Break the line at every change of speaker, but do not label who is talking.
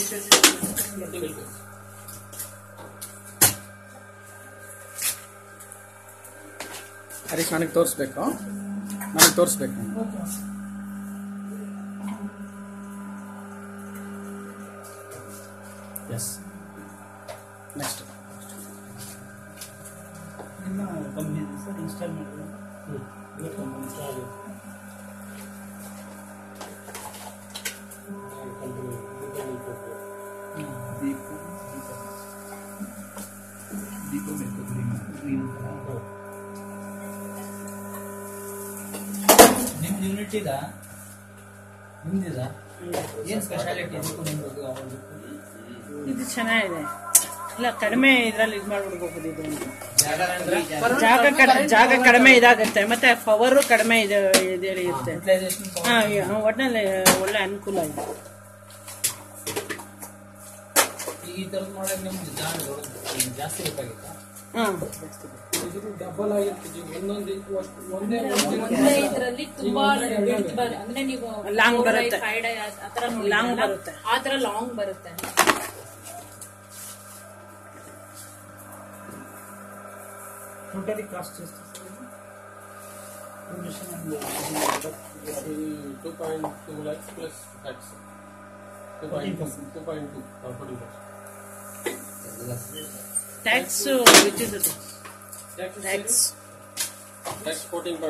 Single phase.
Harish ನನಗೆ ತೋರಿಸ್ಬೇಕು ನನಗೆ ತೋರಿಸ್ಬೇಕು ಎಸ್ ನೆಕ್ಸ್ಟ್
ನಿಮ್ಮ ಕಂಪ್ನಿ ಸರ್ ಇನ್ಸ್ಟಾಲ್ ಮಾಡಿದ್ರೆ
ಹ್ಮ್. ಇವತ್ತು ಒಂದು ನಿಮಿಷ ಆಗಿದೆ. Continue. Continue ಕೊಟ್ಟು.
ದೀಪ ದೀಪ ದೀಪ ಬೇಕು ಗ್ರೀನ್ ಗ್ರೀನ್
ಹ್ಮ್.
ನಿಮ್ದು ಯೂನಿಟ್ ಇದ ನಿಮ್ದಿದ ಏನ್ ಸ್ಪೆಷಾಲಿಟಿ ಇದಕ್ಕೂ ನಿಮ್ದು ಅವ್ರದ್ದು
ಇದು ಚೆನ್ನಾಗಿದೆ ಇಲ್ಲ ಕಡಿಮೆ ಇದ್ರಲ್ಲಿ ಇದು ಮಾಡ್ಬಿಡ್ಬೋದು ಇದು ಅಂತ.
ಜಾಗ ಅಂದ್ರೆ
ಜಾಗ ಕಡ್- ಜಾಗ ಕಡಿಮೆ ಇದಾಗುತ್ತೆ ಮತ್ತೆ ಪವರು ಕಡಿಮೆ ಇದೆ ಇದೆ ಇರುತ್ತೆ
ಯುಟಿಲೈಸೇಷನ್
ಹಾ ಈ- ಒಟ್ನಲ್ಲಿ ಒಳ್ಳೆ ಅನುಕೂಲ ಇದೆ
ಈ ತರದ್ ಮಾಡಕ್ ನಿಮ್ದು ಜಾಗ ದೊಡ್ಡದು ಈಗ ಜಾಸ್ತಿ ಬೇಕಾಗಿತ್ತಾ
ಹಾ
ಇದು ಡಬಲ್ ಆಗಿರ್ತದೆ ಒಂದೊಂದು ಇದು ಅಷ್ಟು ಒಂದೇ
ಒಂದೇ ಇದ್ರಲ್ಲಿ ತುಂಬಾ width ಬರ- ಅಂದ್ರೆ ನೀವು
Long
four
ಬರುತ್ತೆ.
eye, five eye ಆ- ಆ ತರ ನೋಡಿದ್ರಲ್ಲ,
Long ಬರುತ್ತೆ.
ಆ ತರ ಲಾಂಗ್ ಬರುತ್ತೆ
ಟೋಟಲಿ ಕಾಸ್ಟ್ ಎಷ್ಟು
two point two lakhs plus tax two point two two point two forty
tax which is tax
tax tax fourteen